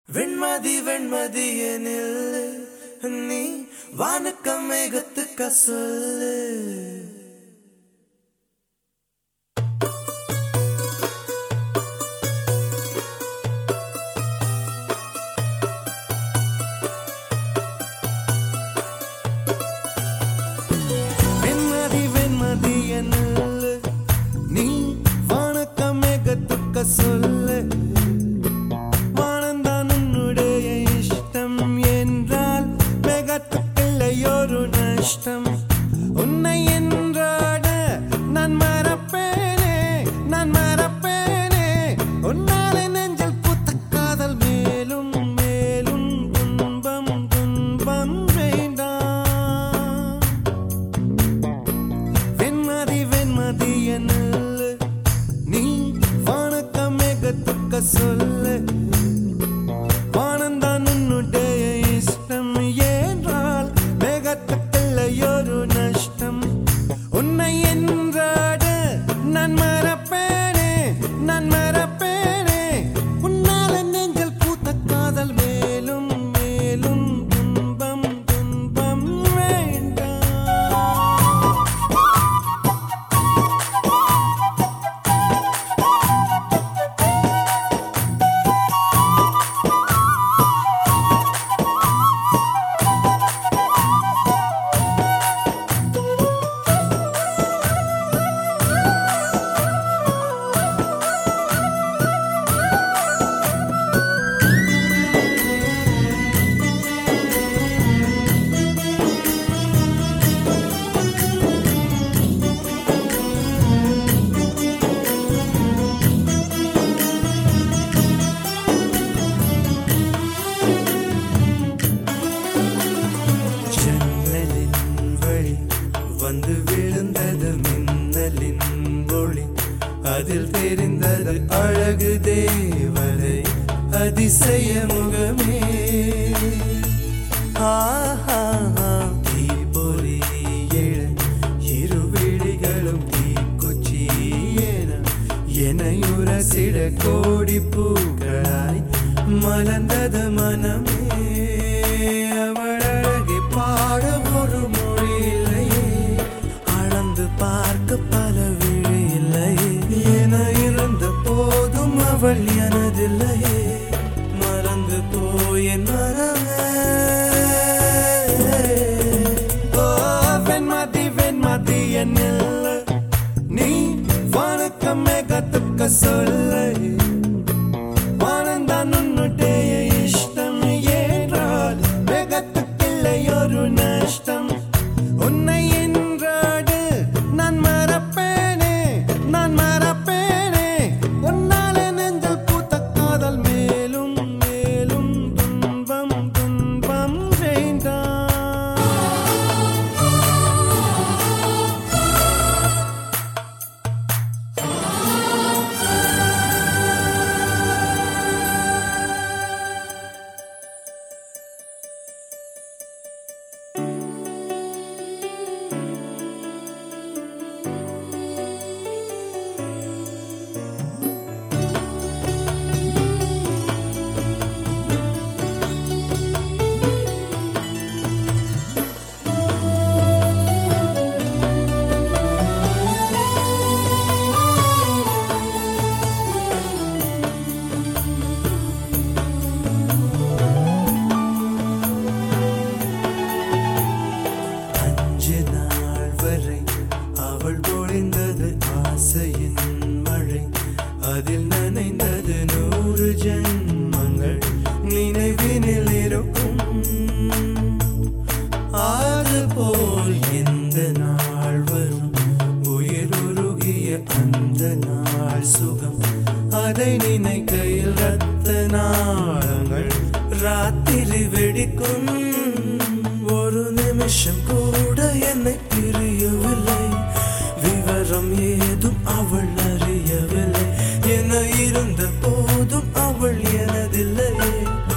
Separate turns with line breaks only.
வெண்மதி வெண்மதி எனில் நீ வானுக்க மேகத்துக்க சொல்லு வெண்மதி வெண்மதி எனில் நீ வானுக்க மேகத்துக்க சொல்லு வானந்தான் உன்னுடைய இஷ்டம் என்றால் மேகத்துக்கில்லையொரு நஷ்டம் உன்னை என்றாட நான் மறப்பேனே நான் மறப்பேனே உன்னாலே நெஞ்சல் பூத்த காதல் மேலும் மேலும் துன்பம் துன்பம் வேண்டாம் வெண்மதி வெண்மதி என்னல் நீ வானக்க மேகத்துக்க சொல்லு வானந்தான் உன்னுடைய இஷ்டம் என்றால் மேகத்துக்கில்லையொரு நஷ்டம் உன்னை என்றாட நான் மறப்பேனே நான் மறப்பேனே உன்னால நெஞ்சல் பூத்த காதல் மேலும் மேலும் துன்பம் துன்பம் வேண்டாம் ஜன்னலின் வழி வந்து விழுந்தது மின்னலின் ஒளி அதில் தெரிந்தது அழகு தேவதை அதிசய முகமே ஆஹா தீப்பொறி எழ இரு விழிகளும் தீக்குச்சி என எனையுரசிட கோடி பூக்களாய் மலர்ந்தது மனமே அவள் அழகை பாட ஒரு மொழி இல்லையே அளந்து பார்க்க பல விழி இல்லையே என இருந்த போதும் அவள் எனதில்லையே மறந்து போய் என் மனமே ஓ வெண்மதி வெண்மதி என்னில் நீ வணக்கமே கத்துக்க சொல்லை வானந்தான் உன்னுடைய இஷ்டம் ஏற்றால் வேகத்துக்கில்லை ஒரு நஷ்டம் உன்னை என்றாடு நான் மறப்பேனே நான் மறப்பேனே உன்னால நெஞ்சல் பூத்த காதல் மேலும் மேலும் துன்பம் துன்பம் வேண்டாம் அஞ்சு நாள் வரை அவள் பொழிந்தது ஆசையின் மழை அதில் நனைந்தது நூறு ஜென்மங்கள் நினைவினில் இருக்கும் அது போல் எந்த நாள் வரும் உயிர் உருகிய அந்த நாள் சுகம் அதை நினைக்கையில் ரத்த நாளங்கள் ராத்திரி வெடிக்கும் ஒரு நிமிஷம் கூட என்னை பிரியவில்லை விவரம் ஏதும் அவள் அறியவில்லை என இருந்த போதும் அவள் எனதில்லையே